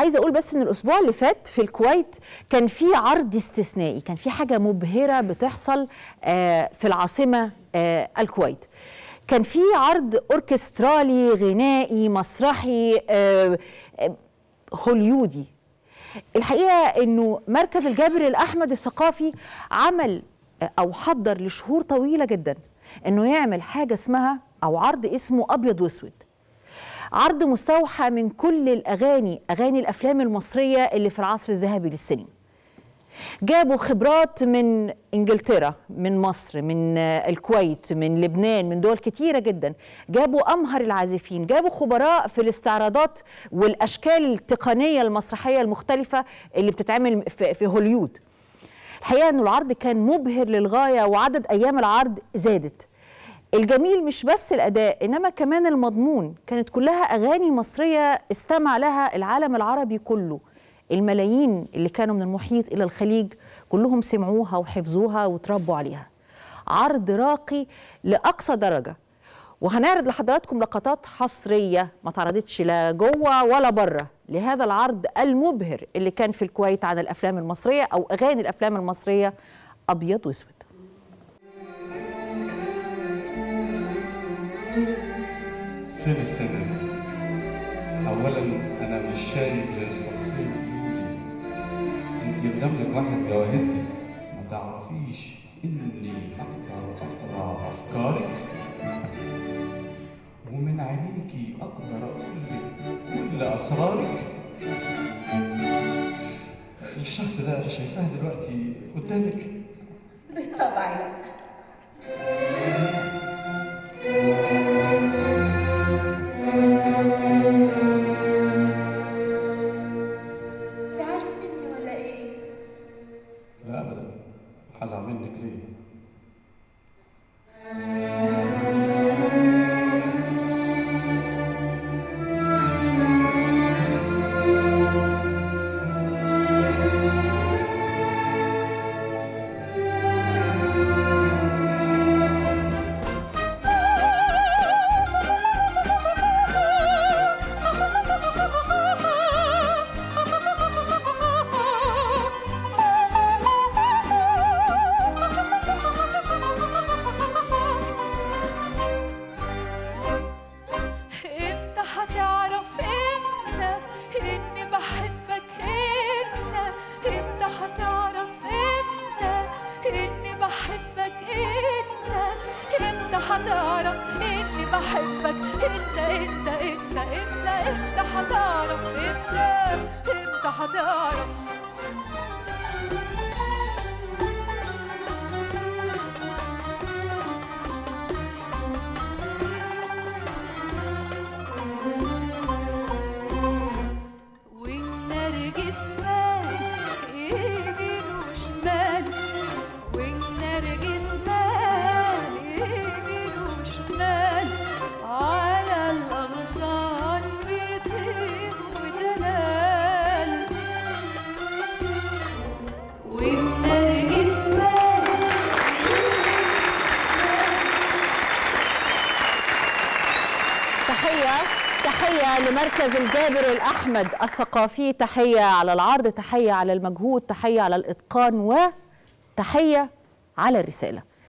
عايزه اقول بس ان الاسبوع اللي فات في الكويت كان في عرض استثنائي كان في حاجه مبهره بتحصل آه، في العاصمه آه، الكويت كان في عرض اوركسترالي غنائي مسرحي آه، آه، هوليودي الحقيقه انه مركز الجابر الاحمد الثقافي عمل آه، او حضر لشهور طويله جدا انه يعمل حاجه اسمها او عرض اسمه ابيض واسود عرض مستوحى من كل الاغاني اغاني الافلام المصريه اللي في العصر الذهبي للسينما جابوا خبرات من انجلترا من مصر من آه، الكويت من لبنان من دول كتيره جدا جابوا امهر العازفين جابوا خبراء في الاستعراضات والاشكال التقنيه المسرحيه المختلفه اللي بتتعمل في في هوليود الحقيقه انه العرض كان مبهر للغايه وعدد ايام العرض زادت الجميل مش بس الاداء انما كمان المضمون كانت كلها اغاني مصريه استمع لها العالم العربي كله الملايين اللي كانوا من المحيط الى الخليج كلهم سمعوها وحفظوها وتربوا عليها عرض راقي لاقصى درجه وهنعرض لحضراتكم لقطات حصريه ما اتعرضتش لا جوه ولا بره لهذا العرض المبهر اللي كان في الكويت عن الافلام المصريه او اغاني الافلام المصريه ابيض واسود فين السر؟ أولا أنا مش شايف غير صفين أنت يلزم لك واحد جواهرتي ما تعرفيش إني أقدر أقرأ أفكارك ومن عينيكي أقدر أقول لك كل أسرارك الشخص ده شايفاه دلوقتي قدامك بالطبع لا زعلت مني ولا ايه؟ لا أبدا هزعل منك ليه؟ انت هتعرف امتى اني بحبك امتى امتى هتعرف امتى اني بحبك امتى امتى هتعرف اني بحبك انت انت انت انت انت هتعرف امتى امتى هتعرف والنرجس مال يمين وشمال والنرجس مال يمين وشمال على الأغصان بيطيب ودلال والنرجس مال تحية تحية لمركز الجابر الأحمد الثقافي تحية على العرض تحية على المجهود تحية على الإتقان وتحية على الرسالة